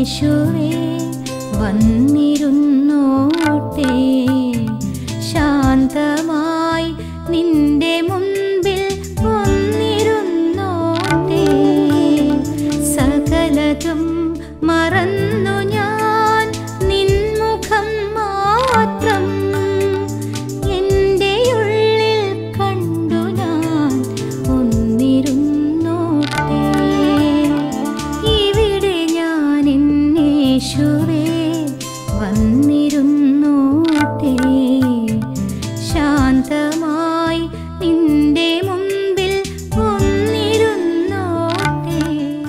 എന്നേശുവേ വന്നിരുന്നോട്ടെ ശാന്തമായി നിന്റെ മുൻപിൽ വന്നിരുന്നോട്ടെ സകലതും മറന്നു ഞാൻ നിൻമുഖം മാത്രം എൻ്റെ ഉള്ളിൽ കണ്ടു ഞാൻ ഒന്നിരുന്നോട്ടെ ഇവിടെ ഞാൻ എന്നേശുവേ വന്നിരുന്നോട്ടെ ശാന്തമായി നിന്റെ മുൻപിൽ ഒന്നിരുന്നോട്ടെ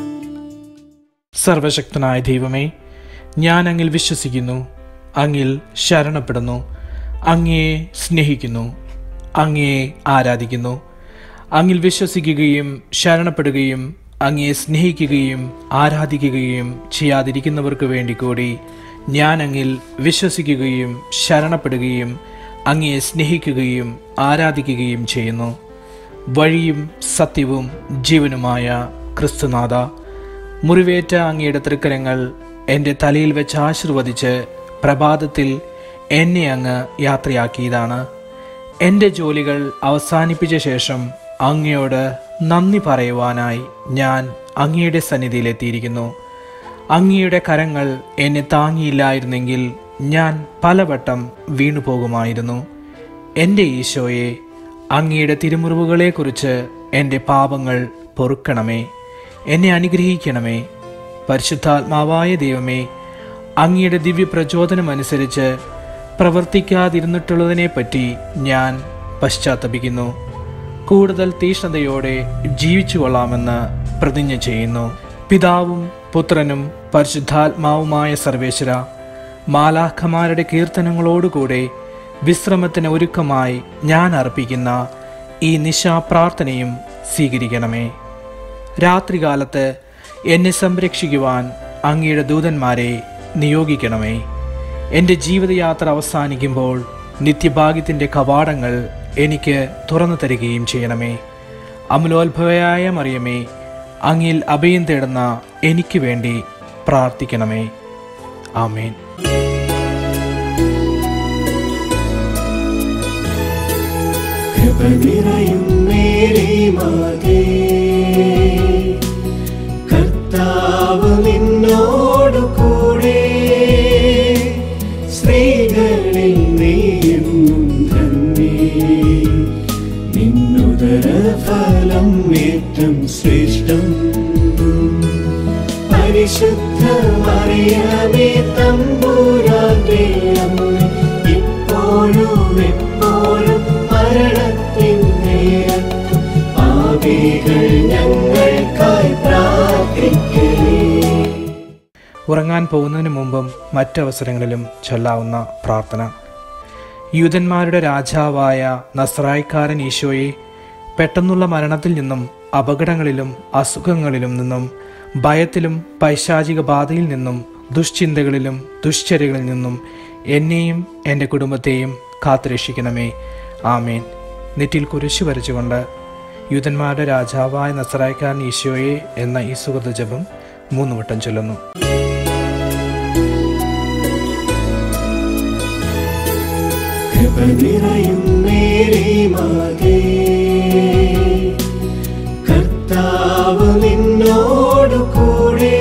സർവശക്തനായ ദൈവമേ ഞാൻ അങ്ങിൽ വിശ്വസിക്കുന്നു അങ്ങിൽ ശരണപ്പെടുന്നു അങ്ങയെ സ്നേഹിക്കുന്നു അങ്ങയെ ആരാധിക്കുന്നു അങ്ങിൽ വിശ്വസിക്കുകയും ശരണപ്പെടുകയും അങ്ങയെ സ്നേഹിക്കുകയും ആരാധിക്കുകയും ചെയ്യാതിരിക്കുന്നവർക്ക് വേണ്ടി കൂടി ഞാൻ അങ്ങിൽ വിശ്വസിക്കുകയും ശരണപ്പെടുകയും അങ്ങയെ സ്നേഹിക്കുകയും ആരാധിക്കുകയും ചെയ്യുന്നു വഴിയും സത്യവും ജീവനുമായ ക്രിസ്തുനാഥ മുറിവേറ്റ അങ്ങയുടെ തൃക്കരങ്ങൾ എൻ്റെ തലയിൽ വെച്ച് ആശീർവദിച്ച് പ്രഭാതത്തിൽ എന്നെ അങ്ങ് യാത്രയാക്കിയതാണ് എൻ്റെ ജോലികൾ അവസാനിപ്പിച്ച ശേഷം അങ്ങയോട് നന്ദി പറയുവാനായി ഞാൻ അങ്ങയുടെ സന്നിധിയിലെത്തിയിരിക്കുന്നു അങ്ങയുടെ കരങ്ങൾ എന്നെ താങ്ങിയില്ലായിരുന്നെങ്കിൽ ഞാൻ പലവട്ടം വീണു പോകുമായിരുന്നു എൻ്റെ ഈശോയെ അങ്ങയുടെ തിരുമുറിവുകളെക്കുറിച്ച് എൻ്റെ പാപങ്ങൾ പൊറുക്കണമേ എന്നെ അനുഗ്രഹിക്കണമേ പരിശുദ്ധാത്മാവായ ദൈവമേ അങ്ങയുടെ ദിവ്യ പ്രചോദനമനുസരിച്ച് പ്രവർത്തിക്കാതിരുന്നിട്ടുള്ളതിനെപ്പറ്റി ഞാൻ പശ്ചാത്തപിക്കുന്നു കൂടുതൽ തീഷ്ണതയോടെ ജീവിച്ചു കൊള്ളാമെന്ന് പ്രതിജ്ഞ ചെയ്യുന്നു പിതാവും പുത്രനും പരിശുദ്ധാത്മാവുമായ സർവേശ്വര മാലാഖമാരുടെ കീർത്തനങ്ങളോടുകൂടെ വിശ്രമത്തിന് ഒരുക്കമായി ഞാൻ അർപ്പിക്കുന്ന ഈ നിശാപ്രാർത്ഥനയും സ്വീകരിക്കണമേ രാത്രികാലത്ത് എന്നെ സംരക്ഷിക്കുവാൻ അങ്ങയുടെ ദൂതന്മാരെ നിയോഗിക്കണമേ എൻ്റെ ജീവിതയാത്ര അവസാനിക്കുമ്പോൾ നിത്യഭാഗ്യത്തിൻ്റെ കവാടങ്ങൾ എനിക്ക് തുറന്നു തരികയും ചെയ്യണമേ അമലോത്ഭവയായ മറിയമേ അങ്ങിൽ അഭയം തേടുന്ന എനിക്ക് വേണ്ടി പ്രാർത്ഥിക്കണമേ ആമേൻ കൃപ നിറയും മേരി മാതേ കർത്താവ് നിന്നോടു കൂടെ സ്ത്രീകളിൽ നീയും ധന്യേ നിന്നുദര ഫലം ഏറ്റം ശ്രേഷ്ഠം പരിശുദ്ധ മറിയമേ തമ്പുരാന്റെ അമ്മ ഇപ്പോഴും എപ്പോഴും മരണത്തിൻ നേരത്തും പാപികൾ ഞങ്ങൾക്കായി പ്രാർത്ഥിക്കണേ ഉറങ്ങാൻ പോകുന്നതിന് മുമ്പും മറ്റവസരങ്ങളിലും ചൊല്ലാവുന്ന പ്രാർത്ഥന യൂതന്മാരുടെ രാജാവായ നസ്രായിക്കാരൻ ഈശോയെ പെട്ടെന്നുള്ള മരണത്തിൽ നിന്നും അപകടങ്ങളിലും അസുഖങ്ങളിലും നിന്നും ഭയത്തിലും പൈശാചിക ബാധയിൽ നിന്നും ദുശ്ചിന്തകളിലും ദുശ്ചര്യകളിൽ നിന്നും എന്നെയും എൻ്റെ കുടുംബത്തെയും കാത്തുരക്ഷിക്കണമേ ആമേൻ നെറ്റിൽ കുരിശു വരച്ചുകൊണ്ട് യൂതന്മാരുടെ രാജാവായ നസറായിക്കാരൻ ഈശോയെ എന്ന ഈ സുഹൃത ജപം മൂന്ന് വട്ടം ചൊല്ലുന്നു കൃപ നിറയും മേരി മാതേ കർത്താവ് നിന്നോടു കൂടെ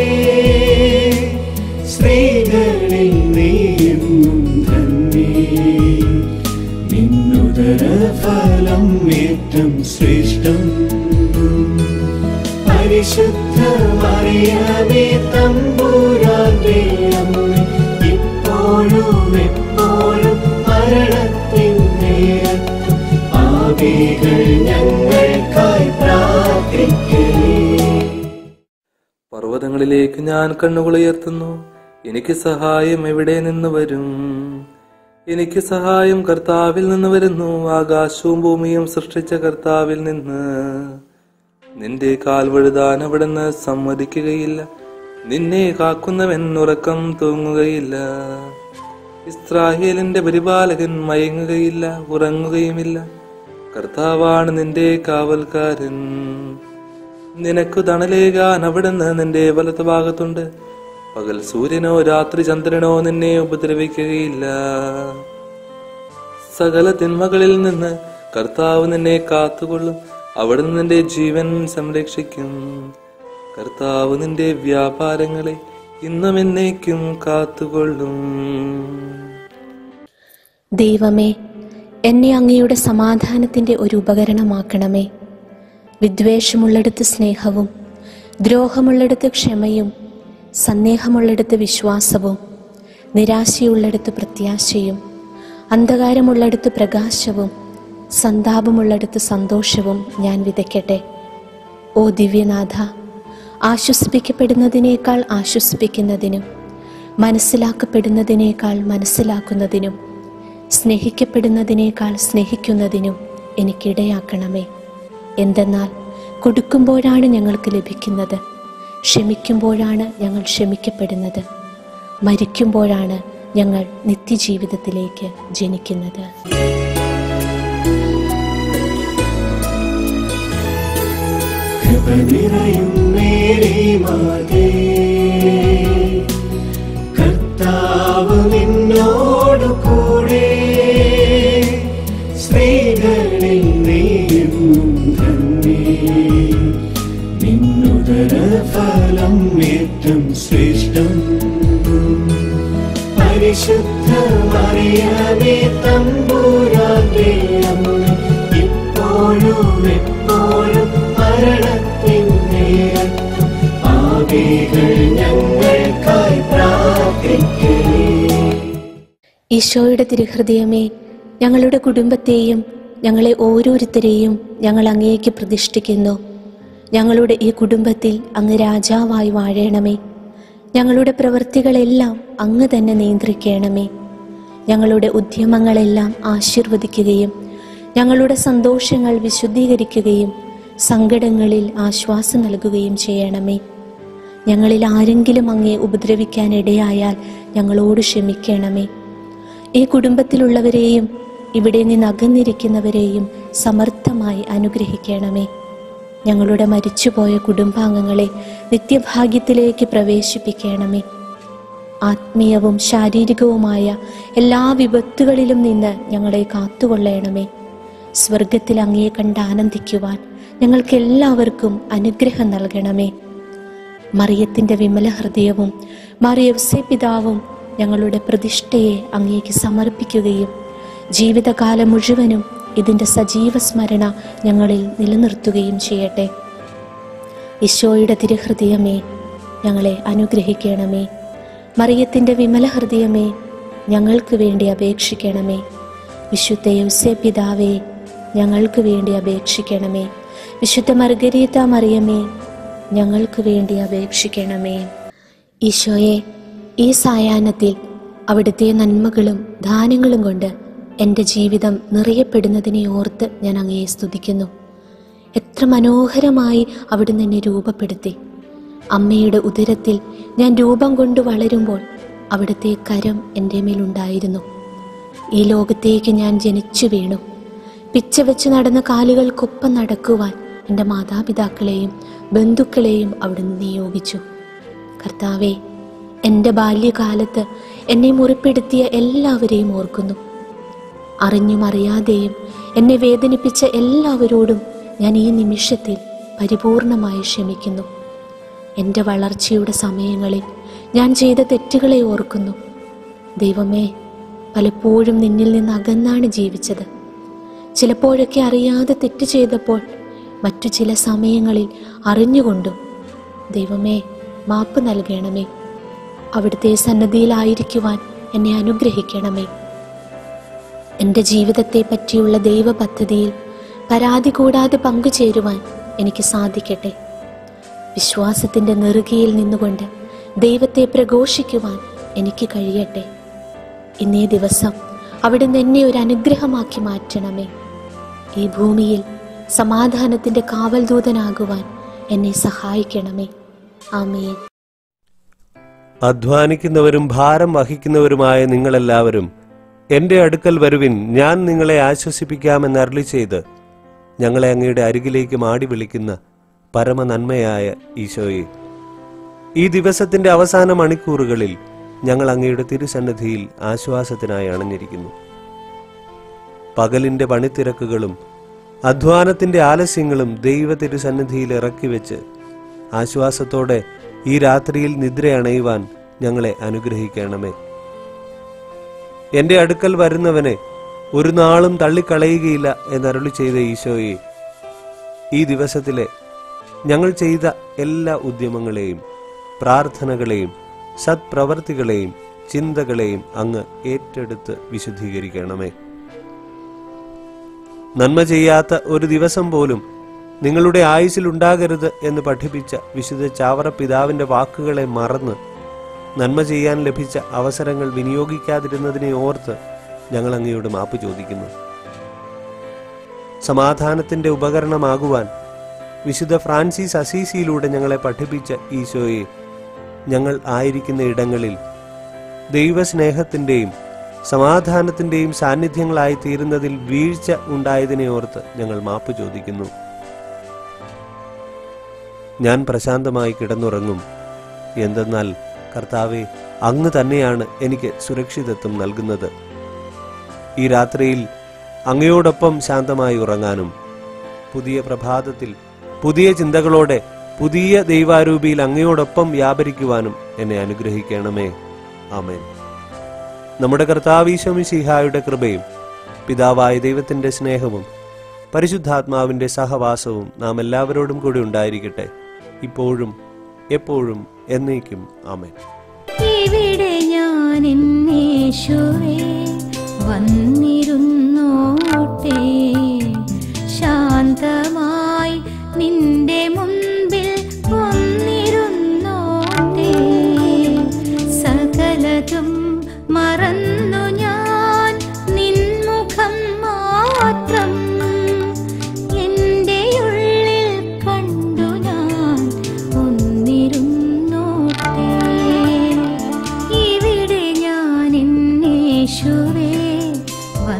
സ്ത്രീകളിൽ നീയും ധന്യേ നിന്നുദര ഫലം ഏറ്റം ശ്രേഷ്ഠം പരിശുദ്ധ മറിയമേ തമ്പുരാന്റെ അമ്മ ഇപ്പോഴും എപ്പോഴും മരണത്തിൻ നേരത്തും പാപികൾ ഞങ്ങൾക്കായി പ്രാർത്ഥിക്കണേ പർവ്വതങ്ങളിലേക്ക് ഞാൻ കണ്ണുകളുയർത്തുന്നു എനിക്ക് സഹായം എവിടെ നിന്ന് വരും എനിക്ക് സഹായം കർത്താവിൽ നിന്ന് വരുന്നു ആകാശവും ഭൂമിയും സൃഷ്ടിച്ച കർത്താവിൽ നിന്ന് നിന്റെ കാൽ വഴുതാൻ അവിടുന്ന് സമ്മതിക്കുകയില്ല നിന്നെ കാക്കുന്നവൻ ഉറക്കം തൂങ്ങുകയില്ല ഇസ്രായേലിന്റെ പരിപാലകൻ മയങ്ങുകയില്ല ഉറങ്ങുകയുമില്ല കർത്താവാണ് നിന്റെ കാവൽക്കാരൻ നിനക്കു തണലേകാൻ അവിടുന്ന് നിന്റെ വലത്ത് ഭാഗത്തുണ്ട് പകൽ സൂര്യനോ രാത്രി ചന്ദ്രനോ നിന്നെ ഉപദ്രവിക്കുകയില്ല സകല തിന്മകളിൽ നിന്ന് കർത്താവ് നിന്നെ കാത്തുകൊള്ളും അവിടുന്ന് നിന്റെ ജീവൻ സംരക്ഷിക്കും കർത്താവ് നിന്റെ വ്യാപാരങ്ങളെ ഇന്നും എന്നേക്കും കാത്തുകൊള്ളും ദൈവമേ എന്നെ അങ്ങയുടെ സമാധാനത്തിൻ്റെ ഒരു ഉപകരണമാക്കണമേ വിദ്വേഷമുള്ളിടത്ത് സ്നേഹവും ദ്രോഹമുള്ളിടത്ത് ക്ഷമയും സന്ദേഹമുള്ളിടത്ത് വിശ്വാസവും നിരാശയുള്ളിടത്ത് പ്രത്യാശയും അന്ധകാരമുള്ളിടത്ത് പ്രകാശവും സന്താപമുള്ളിടത്ത് സന്തോഷവും ഞാൻ വിതയ്ക്കട്ടെ ഓ ദിവ്യനാഥ ആശ്വസിപ്പിക്കപ്പെടുന്നതിനേക്കാൾ ആശ്വസിപ്പിക്കുന്നതിനും മനസ്സിലാക്കപ്പെടുന്നതിനേക്കാൾ മനസ്സിലാക്കുന്നതിനും സ്നേഹിക്കപ്പെടുന്നതിനേക്കാൾ സ്നേഹിക്കുന്നതിനും എനിക്കിടയാക്കണമേ എന്തെന്നാൽ കൊടുക്കുമ്പോഴാണ് ഞങ്ങൾക്ക് ലഭിക്കുന്നത് ക്ഷമിക്കുമ്പോഴാണ് ഞങ്ങൾ ക്ഷമിക്കപ്പെടുന്നത് മരിക്കുമ്പോഴാണ് ഞങ്ങൾ നിത്യജീവിതത്തിലേക്ക് ജനിക്കുന്നത് കൃപ നിറയും മേരി മാതേ കർത്താവ് നിന്നോടു കൂടെ സ്ത്രീകളിൽ നീയും ധന്യേ നിന്നുദര ഫലം ഏറ്റം ശ്രേഷ്ഠം പരിശുദ്ധ മറിയമേ തമ്പൂരാന്റെ അമ്മ ഇപ്പോഴും എപ്പോഴും മരണത്തിൻ നേരത്തും പാപികൾ ഞങ്ങൾക്കായി പ്രാർത്ഥിക്കേ ഈശോയുടെ തിരുഹൃദയമേ ഞങ്ങളുടെ കുടുംബത്തെയും ഞങ്ങളെ ഓരോരുത്തരെയും ഞങ്ങൾ അങ്ങേക്ക് പ്രതിഷ്ഠിക്കുന്നു ഞങ്ങളുടെ ഈ കുടുംബത്തിൽ അങ്ങ് രാജാവായി വാഴണമേ ഞങ്ങളുടെ പ്രവൃത്തികളെല്ലാം അങ്ങ് തന്നെ നിയന്ത്രിക്കണമേ ഞങ്ങളുടെ ഉദ്യമങ്ങളെല്ലാം ആശീർവദിക്കുകയും ഞങ്ങളുടെ സന്തോഷങ്ങൾ വിശുദ്ധീകരിക്കുകയും സങ്കടങ്ങളിൽ ആശ്വാസം നൽകുകയും ചെയ്യണമേ ഞങ്ങളിൽ ആരെങ്കിലും അങ്ങേ ഉപദ്രവിക്കാൻ ഇടയായാൽ ഞങ്ങളോട് ക്ഷമിക്കണമേ ഈ കുടുംബത്തിലുള്ളവരെയും ഇവിടെ നിന്ന് അകന്നിരിക്കുന്നവരെയും സമർത്ഥമായി അനുഗ്രഹിക്കണമേ ഞങ്ങളുടെ മരിച്ചുപോയ കുടുംബാംഗങ്ങളെ നിത്യഭാഗ്യത്തിലേക്ക് പ്രവേശിപ്പിക്കണമേ ആത്മീയവും ശാരീരികവുമായ എല്ലാ വിപത്തുകളിലും നിന്ന് ഞങ്ങളെ കാത്തുകൊള്ളണമേ സ്വർഗത്തിൽ അങ്ങയെ കണ്ട് ആനന്ദിക്കുവാൻ ഞങ്ങൾക്ക് എല്ലാവർക്കും അനുഗ്രഹം നൽകണമേ മറിയത്തിൻ്റെ വിമല ഹൃദയവും മറിയവ്സെ പിതാവും ഞങ്ങളുടെ പ്രതിഷ്ഠയെ അങ്ങേക്ക് സമർപ്പിക്കുകയും ജീവിതകാലം മുഴുവനും ഇതിൻ്റെ സജീവ സ്മരണ ഞങ്ങളിൽ നിലനിർത്തുകയും ചെയ്യട്ടെ ഈശോയുടെ തിരുഹൃദയമേ ഞങ്ങളെ അനുഗ്രഹിക്കണമേ മറിയത്തിൻ്റെ വിമല ഹൃദയമേ ഞങ്ങൾക്ക് വേണ്ടി അപേക്ഷിക്കണമേ വിശുദ്ധ യൗസേ പിതാവേ ഞങ്ങൾക്ക് വേണ്ടി അപേക്ഷിക്കണമേ വിശുദ്ധ മർഗരീത മറിയമേ ഞങ്ങൾക്ക് വേണ്ടി അപേക്ഷിക്കണമേ ഈശോയെ ഈ സായാഹ്നത്തിൽ അവിടുത്തെ നന്മകളും ദാനങ്ങളും കൊണ്ട് എൻ്റെ ജീവിതം നിറയപ്പെടുന്നതിനെ ഓർത്ത് ഞാൻ അങ്ങയെ സ്തുതിക്കുന്നു എത്ര മനോഹരമായി അവിടുന്ന് എന്നെ രൂപപ്പെടുത്തി അമ്മയുടെ ഉദരത്തിൽ ഞാൻ രൂപം കൊണ്ട് വളരുമ്പോൾ അവിടുത്തെ കരം എൻ്റെ മേലുണ്ടായിരുന്നു ഈ ലോകത്തേക്ക് ഞാൻ ജനിച്ചു വീണു പിച്ച വെച്ച് നടന്ന കാലുകൾക്കൊപ്പം നടക്കുവാൻ എൻ്റെ മാതാപിതാക്കളെയും ബന്ധുക്കളെയും അവിടുന്ന് നിയോഗിച്ചു കർത്താവെ എൻ്റെ ബാല്യകാലത്ത് എന്നെ മുറിപ്പെടുത്തിയ എല്ലാവരെയും ഓർക്കുന്നു അറിഞ്ഞും അറിയാതെയും എന്നെ വേദനിപ്പിച്ച എല്ലാവരോടും ഞാൻ ഈ നിമിഷത്തിൽ പരിപൂർണമായി ക്ഷമിക്കുന്നു എൻ്റെ വളർച്ചയുടെ സമയങ്ങളിൽ ഞാൻ ചെയ്ത തെറ്റുകളെ ഓർക്കുന്നു ദൈവമേ പലപ്പോഴും നിന്നിൽ നിന്ന് അകന്നാണ് ജീവിച്ചത് ചിലപ്പോഴൊക്കെ അറിയാതെ തെറ്റ് ചെയ്തപ്പോൾ മറ്റു ചില സമയങ്ങളിൽ അറിഞ്ഞുകൊണ്ടും ദൈവമേ മാപ്പ് നൽകണമേ അവിടുത്തെ സന്നദ്ധിയിലായിരിക്കുവാൻ എന്നെ അനുഗ്രഹിക്കണമേ എൻ്റെ ജീവിതത്തെ പറ്റിയുള്ള ദൈവ പദ്ധതിയിൽ പരാതി കൂടാതെ പങ്കുചേരുവാൻ എനിക്ക് സാധിക്കട്ടെ വിശ്വാസത്തിൻ്റെ നെറുകയിൽ നിന്നുകൊണ്ട് ദൈവത്തെ പ്രഘോഷിക്കുവാൻ എനിക്ക് കഴിയട്ടെ ഇന്നേ ദിവസം അവിടുന്ന് എന്നെ ഒരു അനുഗ്രഹമാക്കി മാറ്റണമേ ഈ ഭൂമിയിൽ സമാധാനത്തിൻ്റെ കാവൽ ദൂതനാകുവാൻ എന്നെ സഹായിക്കണമേ ആമേൻ അധ്വാനിക്കുന്നവരും ഭാരം വഹിക്കുന്നവരുമായ നിങ്ങളെല്ലാവരും എന്റെ അടുക്കൽ വരുവിൻ ഞാൻ നിങ്ങളെ ആശ്വസിപ്പിക്കാമെന്ന് അരുളി ചെയ്ത് ഞങ്ങളെ അങ്ങയുടെ അരികിലേക്ക് മാടി വിളിക്കുന്ന പരമനന്മയായ ഈശോയെ ഈ ദിവസത്തിന്റെ അവസാന മണിക്കൂറുകളിൽ ഞങ്ങൾ അങ്ങയുടെ തിരുസന്നിധിയിൽ ആശ്വാസത്തിനായി അണഞ്ഞിരിക്കുന്നു പകലിന്റെ പണിത്തിരക്കുകളും അധ്വാനത്തിന്റെ ആലസ്യങ്ങളും ദൈവ തിരുസന്നിധിയിൽ ഇറക്കി വെച്ച് ആശ്വാസത്തോടെ ഈ രാത്രിയിൽ നിദ്രയണയുവാൻ ഞങ്ങളെ അനുഗ്രഹിക്കണമേ എന്റെ അടുക്കൽ വരുന്നവനെ ഒരു നാളും തള്ളിക്കളയുകയില്ല എന്നരുളി ചെയ്ത ഈശോയെ ഈ ദിവസത്തിലെ ഞങ്ങൾ ചെയ്ത എല്ലാ ഉദ്യമങ്ങളെയും പ്രാർത്ഥനകളെയും സത്പ്രവർത്തികളെയും ചിന്തകളെയും അങ്ങ് ഏറ്റെടുത്ത് വിശുദ്ധീകരിക്കണമേ നന്മ ചെയ്യാത്ത ഒരു ദിവസം പോലും നിങ്ങളുടെ ആയുസ്സിൽ ഉണ്ടാകരുത് എന്ന് പഠിപ്പിച്ച വിശുദ്ധ ചാവറ പിതാവിന്റെ വാക്കുകളെ മറന്ന് നന്മ ചെയ്യാൻ ലഭിച്ച അവസരങ്ങൾ വിനിയോഗിക്കാതിരുന്നതിനെ ഓർത്ത് ഞങ്ങൾ അങ്ങയോട് മാപ്പ് ചോദിക്കുന്നു സമാധാനത്തിന്റെ ഉപകരണമാകുവാൻ വിശുദ്ധ ഫ്രാൻസിസ് അസീസിയിലൂടെ ഞങ്ങളെ പഠിപ്പിച്ച ഈശോയെ ഞങ്ങൾ ആയിരിക്കുന്ന ഇടങ്ങളിൽ ദൈവസ്നേഹത്തിന്റെയും സമാധാനത്തിന്റെയും സാന്നിധ്യങ്ങളായി തീരുന്നതിൽ വീഴ്ച ഉണ്ടായതിനെ ഓർത്ത് ഞങ്ങൾ മാപ്പ് ചോദിക്കുന്നു ഞാൻ പ്രശാന്തമായി കിടന്നുറങ്ങും എന്തെന്നാൽ കർത്താവെ അങ്ങ് തന്നെയാണ് എനിക്ക് സുരക്ഷിതത്വം നൽകുന്നത് ഈ രാത്രിയിൽ അങ്ങയോടൊപ്പം ശാന്തമായി ഉറങ്ങാനും പുതിയ പ്രഭാതത്തിൽ പുതിയ ചിന്തകളോടെ പുതിയ ദൈവാരൂപിയിൽ അങ്ങയോടൊപ്പം വ്യാപരിക്കുവാനും എന്നെ അനുഗ്രഹിക്കണമേ ആമേൻ നമ്മുടെ കർത്താവീശമിശിഹായുടെ കൃപയും പിതാവായ ദൈവത്തിന്റെ സ്നേഹവും പരിശുദ്ധാത്മാവിന്റെ സഹവാസവും നാം എല്ലാവരോടും കൂടി ഉണ്ടായിരിക്കട്ടെ ഇപ്പോഴും എപ്പോഴും എന്നേക്കും ആമേൻ ഇവിടെ ഞാൻ എന്നേശുവേ വന്നിരുന്നോട്ടെ ശാന്തമായി നിന്റെ മുൻപിൽ വന്നിരുന്നോട്ടെ സകലതും മറന്നു ഞാൻ നിൻമുഖം മാത്രം എൻ്റെ ഉള്ളിൽ കണ്ടു ഞാൻ ഒന്നിരുന്നോട്ടെ ഇവിടെ ഞാൻ എന്നേശുവേ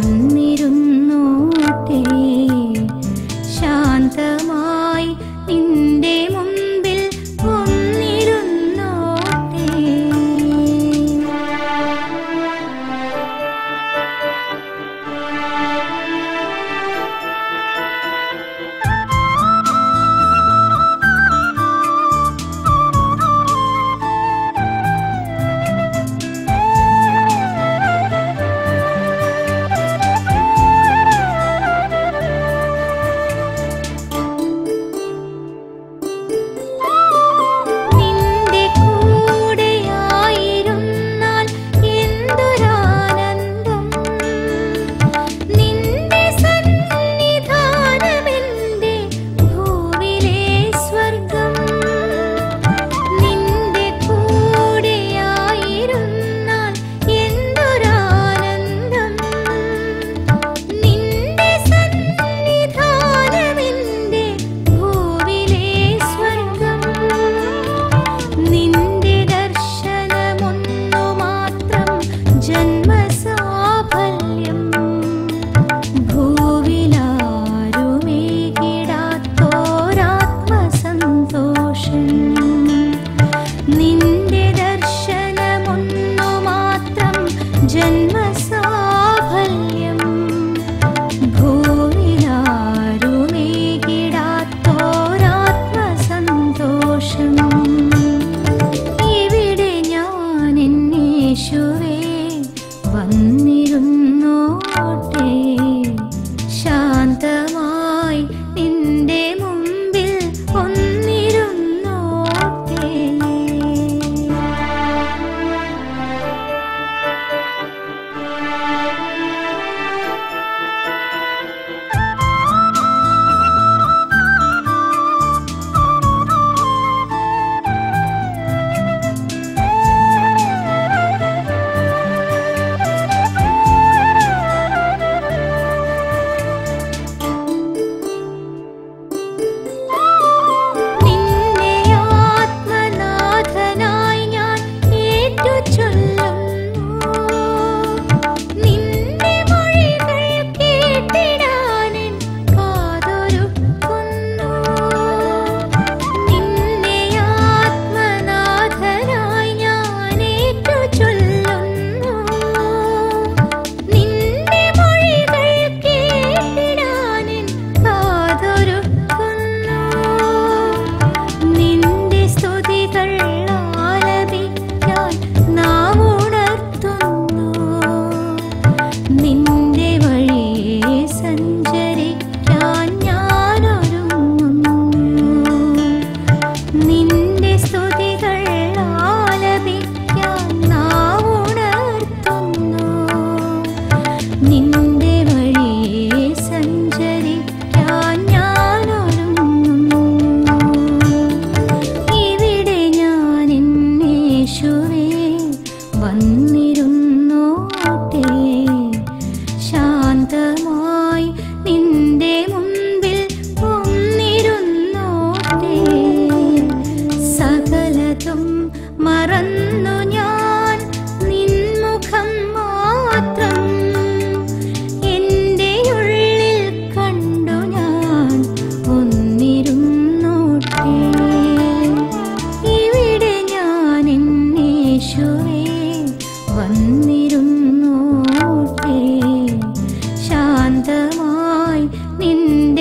ശാന്തമായി നിന്റെ